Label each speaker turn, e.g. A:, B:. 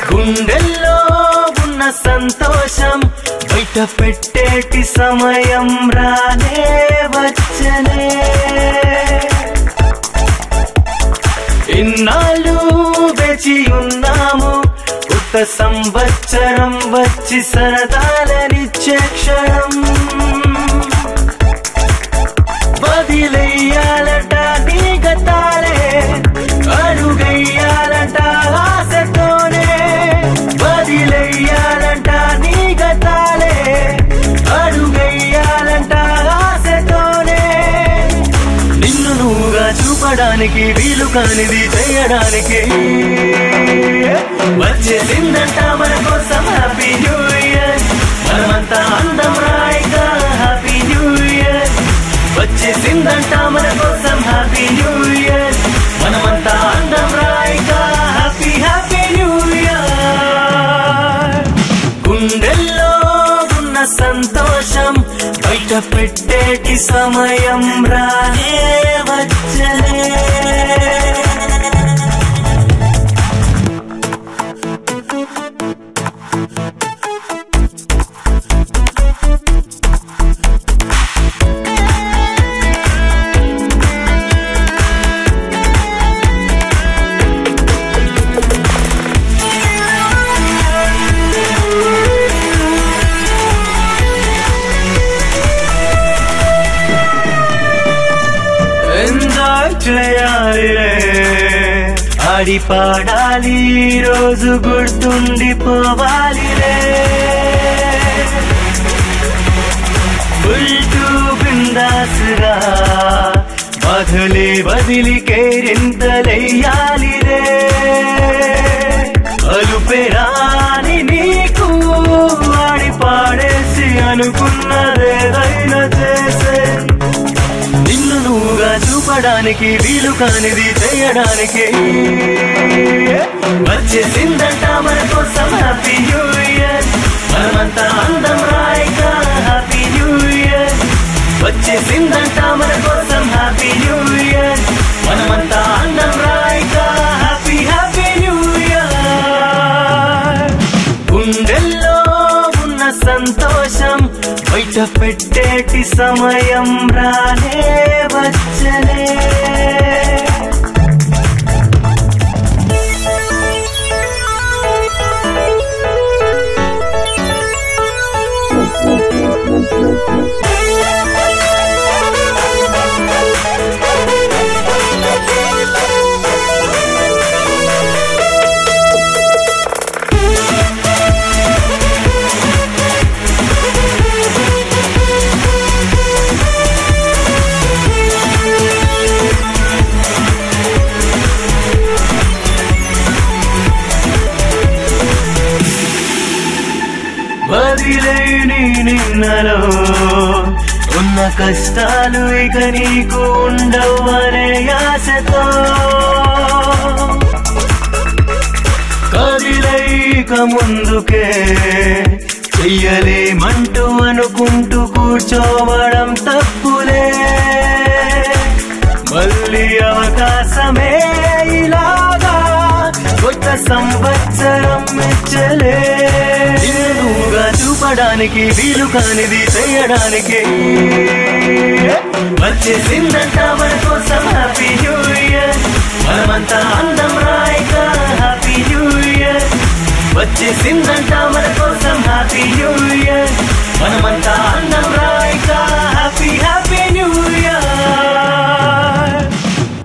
A: గుండెల్లో ఉన్న సంతోషం బయట పెట్టేటి సమయం రానే వచ్చనే ఇన్నాళ్ళు వేచి ఉన్నాము కొత్త సంవత్సరం వచ్చి సరదాలనిచ్చే క్షణం వదిలేయాలట నీ గతాలే అడుగయ్యాలట ఆశతోనే వదిలేయాలంట నీ గతాలే అడుగయ్యాలంట ఆశతోనే నిన్ను నువ్వుగా చూపడానికి వీలు కానిది చేయడానికి వచ్చేసిందంట మన కోసం హ్యాపీ న్యూ ఇయర్ మనమంతా అందం రాయిగా హ్యాపీ న్యూ ఇయర్ వచ్చేసిందంట మన కోసం హ్యాపీ న్యూ ఇయర్ మనమంతా అందం రాయిగా హ్యాపీ హ్యాపీ న్యూ ఇయర్ గుండెల్లో ఉన్న సంతోషం బయట పెట్టేటి సమయం రానే వచ్చలే ఎంజాయ్ చేయాలిలే ఆడి పాడాలి ఈ రోజు గుర్తుండిపోవాలిలే ఉల్టూ బిందాసుగా బదులి బదిలి కేరింతలెయ్యాలిరే అలుపెరాని నీకు ఆడి పాడేసి అనుకున్నదేదైనా చేసే నిన్ను నువ్వుగా చూపడానికి వీలు కానిది చేయడానికి వచ్చేసిందంట మన కోసం హ్యాపీ న్యూ ఇయర్ మనమంతా అందం రాయిగా హ్యాపీ న్యూ ఇయర్ వచ్చేసిందంట మన కోసం హ్యాపీ న్యూ ఇయర్ మనమంతా అందం రాయిగా హ్యాపీ హ్యాపీ న్యూ ఇయర్ గుండెల్లో ఉన్న సంతోషం బయట పెట్టేటి సమయం రానే వచ్చలే వదిలేని నిన్నలో ఉన్న కష్టాలు ఇక నీకు ఉండవు అనే ఆశతో కదిలేక ముందుకే చెయ్యలేమంటూ అనుకుంటూ కూర్చోవడం తప్పులే మళ్ళీ అవకాశమే ఇలాగా కొత్త సంవత్సరం మెచ్చలే నిన్నుగా చూపడానికి వీలు కానిది చేయడానికి వచ్చేసిందంట మన కోసం హ్యాపీ న్యూ ఇయర్ మనమంతా అందం రాయిగా హ్యాపీ న్యూ ఇయర్ వచ్చేసిందంట మన కోసం హ్యాపీ న్యూ